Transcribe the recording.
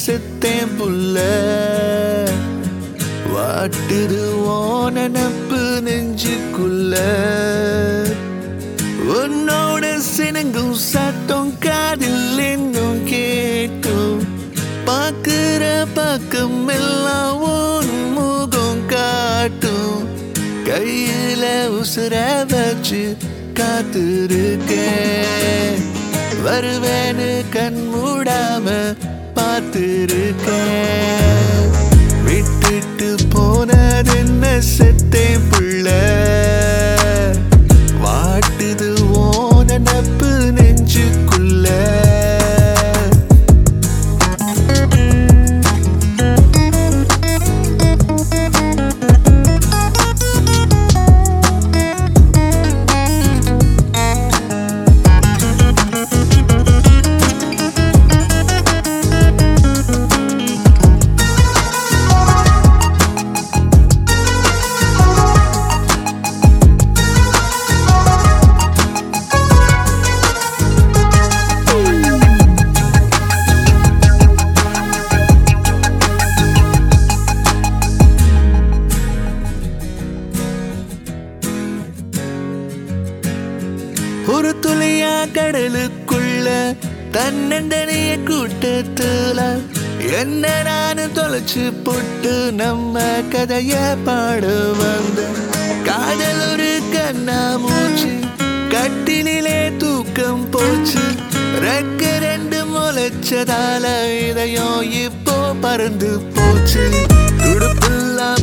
செத்தேன் புள்ள வாட்டுது ஓன நப்பு நெஞ்சுக்குள்ள உன்னோட சினங்கும் சத்தம் காதில் இன்னும் கேட்கும் பார்க்கிற பக்கம் எல்லாம் உன் முகம் காட்டும் கையில உசுர வச்சு காத்திருக்கேன் வருவேன்னு கண் மூடாம பார்த்திருக்கேன் விட்டுட்டு போனது என்ன செத்தேன் புள்ள வாட்டுது ஓன நப்பு நெஞ்சுக்குள்ள ஒரு துளியா கடலுக்குள்ள தன்னந்தனைய கூட்டத்துல என்ன நானு தொலைச்சு போட்டு நம்ம கதைய பாட வந்த காதல் ஒரு கண்ணா மூச்சு கட்டிலே தூக்கம் போச்சு ரெக்க ரெண்டு முளைச்சதால இதயம் இப்போ பறந்து போச்சு துடுப்புலாம்